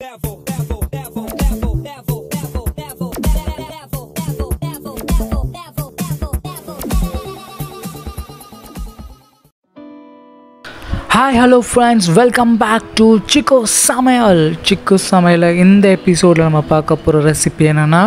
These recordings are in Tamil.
hi hello friends welcome back to சிக்கோ சமையல் சிக்கோ சமையலில் இந்த எபிசோடில் நம்ம பார்க்க போகிற ரெசிபி என்னென்னா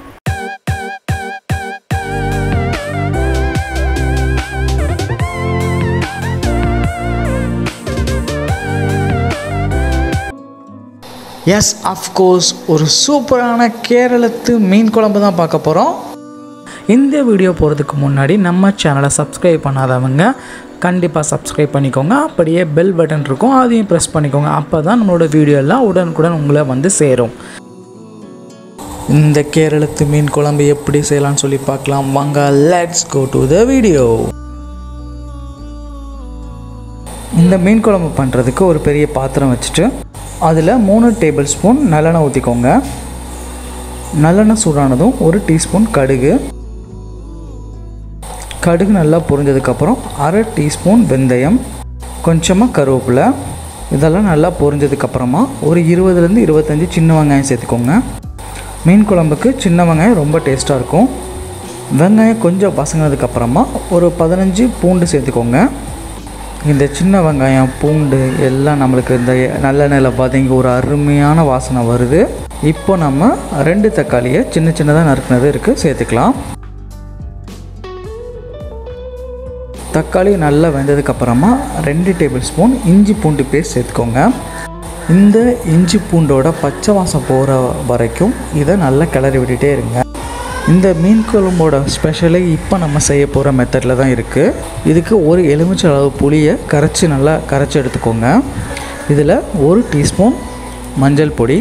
எஸ் அஃப்கோர்ஸ் ஒரு சூப்பரான கேரளத்து மீன் குழம்பு தான் பார்க்க போகிறோம் இந்த வீடியோ போகிறதுக்கு முன்னாடி நம்ம சேனலை சப்ஸ்கிரைப் பண்ணாதவங்க கண்டிப்பாக சப்ஸ்கிரைப் பண்ணிக்கோங்க அப்படியே பெல் பட்டன் இருக்கும் அதையும் ப்ரெஸ் பண்ணிக்கோங்க அப்போ தான் நம்மளோட வீடியோ எல்லாம் உடனுக்குடன் உங்களை வந்து சேரும் இந்த கேரளத்து மீன் குழம்பு எப்படி செய்யலாம்னு சொல்லி பார்க்கலாம் வாங்க let's go to the video இந்த மீன் குழம்பு பண்ணுறதுக்கு ஒரு பெரிய பாத்திரம் வச்சுட்டு அதில் மூணு டேபிள் ஸ்பூன் நல்லெண்ணெய் ஊற்றிக்கோங்க நல்லெண்ணெய் சூடானதும் ஒரு டீஸ்பூன் கடுகு கடுகு நல்லா பொரிஞ்சதுக்கப்புறம் அரை டீஸ்பூன் வெந்தயம் கொஞ்சமாக கருவேப்பிலை இதெல்லாம் நல்லா பொரிஞ்சதுக்கப்புறமா ஒரு இருபதுலேருந்து இருபத்தஞ்சி சின்ன வெங்காயம் சேர்த்துக்கோங்க மீன் குழம்புக்கு சின்ன வெங்காயம் ரொம்ப டேஸ்ட்டாக இருக்கும் வெங்காயம் கொஞ்சம் பசங்கினதுக்கப்புறமா ஒரு பதினஞ்சு பூண்டு சேர்த்துக்கோங்க இந்த சின்ன வெங்காயம் பூண்டு எல்லாம் நம்மளுக்கு இந்த நல்லெண்ணெயில் பார்த்தீங்க ஒரு அருமையான வாசனை வருது இப்போ நம்ம ரெண்டு தக்காளியை சின்ன சின்னதாக நறுக்கினது இருக்குது சேர்த்துக்கலாம் தக்காளி நல்லா வெந்ததுக்கப்புறமா ரெண்டு டேபிள் ஸ்பூன் இஞ்சி பூண்டு பேஸ்ட் சேர்த்துக்கோங்க இந்த இஞ்சி பூண்டோட பச்சை வாசம் போகிற வரைக்கும் இதை நல்லா கிளறி விட்டுட்டே இருங்க இந்த மீன் குழம்போட ஸ்பெஷலே இப்போ நம்ம செய்ய போகிற மெத்தடில் தான் இருக்குது இதுக்கு ஒரு எலுமிச்சை அளவு புளியை கரைச்சி நல்லா கரைச்சி எடுத்துக்கோங்க இதில் ஒரு டீஸ்பூன் மஞ்சள் பொடி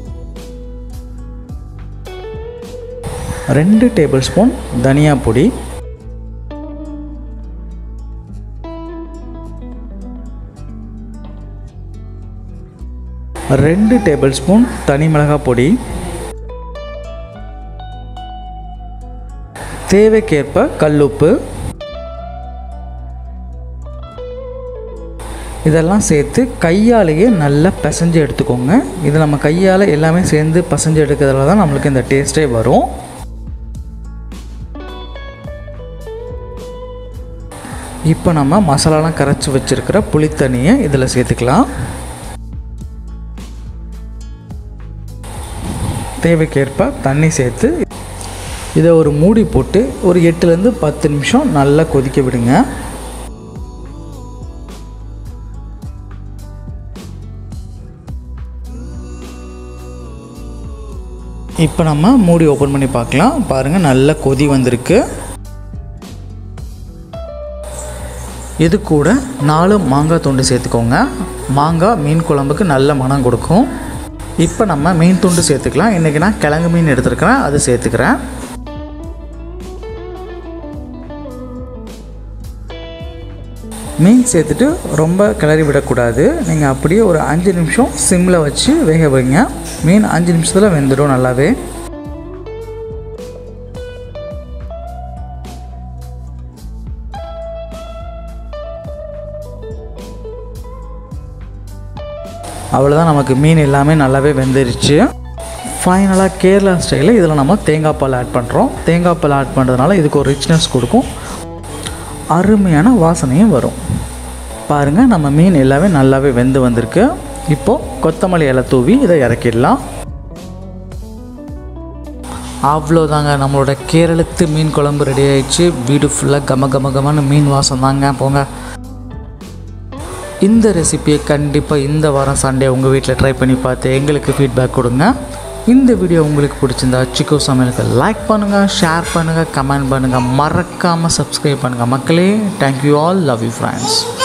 ரெண்டு டேபிள் ஸ்பூன் தனியா பொடி ரெண்டு டேபிள் ஸ்பூன் தனி மிளகாய் பொடி தேவைக்கேற்ப கல்லுப்பு இதெல்லாம் சேர்த்து கையாலேயே நல்லா பிசைஞ்சு எடுத்துக்கோங்க இது நம்ம கையால் எல்லாமே சேர்ந்து பசைஞ்சு எடுக்கிறதுல தான் நம்மளுக்கு இந்த டேஸ்ட்டே வரும் இப்போ நம்ம மசாலாலாம் கரைச்சி வச்சுருக்கிற புளித்தண்ணியை இதில் சேர்த்துக்கலாம் தேவைக்கேற்ப தண்ணி சேர்த்து இதை ஒரு மூடி போட்டு ஒரு எட்டுலேருந்து பத்து நிமிஷம் நல்லா கொதிக்க விடுங்க இப்போ நம்ம மூடி ஓப்பன் பண்ணி பார்க்கலாம் பாருங்கள் நல்ல கொதி வந்திருக்கு இது கூட நாலு மாங்காய் துண்டு சேர்த்துக்கோங்க மாங்காய் மீன் குழம்புக்கு நல்ல மனம் கொடுக்கும் இப்போ நம்ம மீன் துண்டு சேர்த்துக்கலாம் இன்றைக்கி நான் கிழங்கு மீன் எடுத்துருக்கிறேன் அது சேர்த்துக்கிறேன் மீன் சேர்த்துட்டு ரொம்ப கிளறி விடக்கூடாது நீங்கள் அப்படியே ஒரு அஞ்சு நிமிஷம் சிம்மில் வச்சு வேக வைங்க மீன் அஞ்சு நிமிஷத்தில் வெந்துடும் நல்லாவே அவ்வளோதான் நமக்கு மீன் எல்லாமே நல்லாவே வெந்துருச்சு ஃபைனலாக கேரளா ஸ்டைலில் இதில் நம்ம தேங்காய் பால் ஆட் பண்ணுறோம் தேங்காய் பால் ஆட் பண்ணுறதுனால இதுக்கு ஒரு ரிச்னஸ் கொடுக்கும் அருமையான வாசனையும் வரும் பாருங்கள் நம்ம மீன் எல்லாமே நல்லாவே வெந்து வந்திருக்கு இப்போது கொத்தமல்லி இலை தூவி இதை இறக்கிடலாம் அவ்வளோதாங்க நம்மளோட கேரளத்து மீன் குழம்பு ரெடி ஆயிடுச்சு வீடு ஃபுல்லாக கம கம கமன்னு மீன் வாசம் தாங்க போங்க இந்த ரெசிப்பியை கண்டிப்பாக இந்த வாரம் சண்டே உங்கள் வீட்டில் ட்ரை பண்ணி பார்த்து எங்களுக்கு ஃபீட்பேக் கொடுங்க இந்த வீடியோ உங்களுக்கு பிடிச்சிருந்தா சிக்கோ சமையலுக்கு லைக் பண்ணுங்கள் ஷேர் பண்ணுங்கள் கமெண்ட் பண்ணுங்கள் மறக்காமல் சப்ஸ்கிரைப் பண்ணுங்கள் மக்களே thank you all love you friends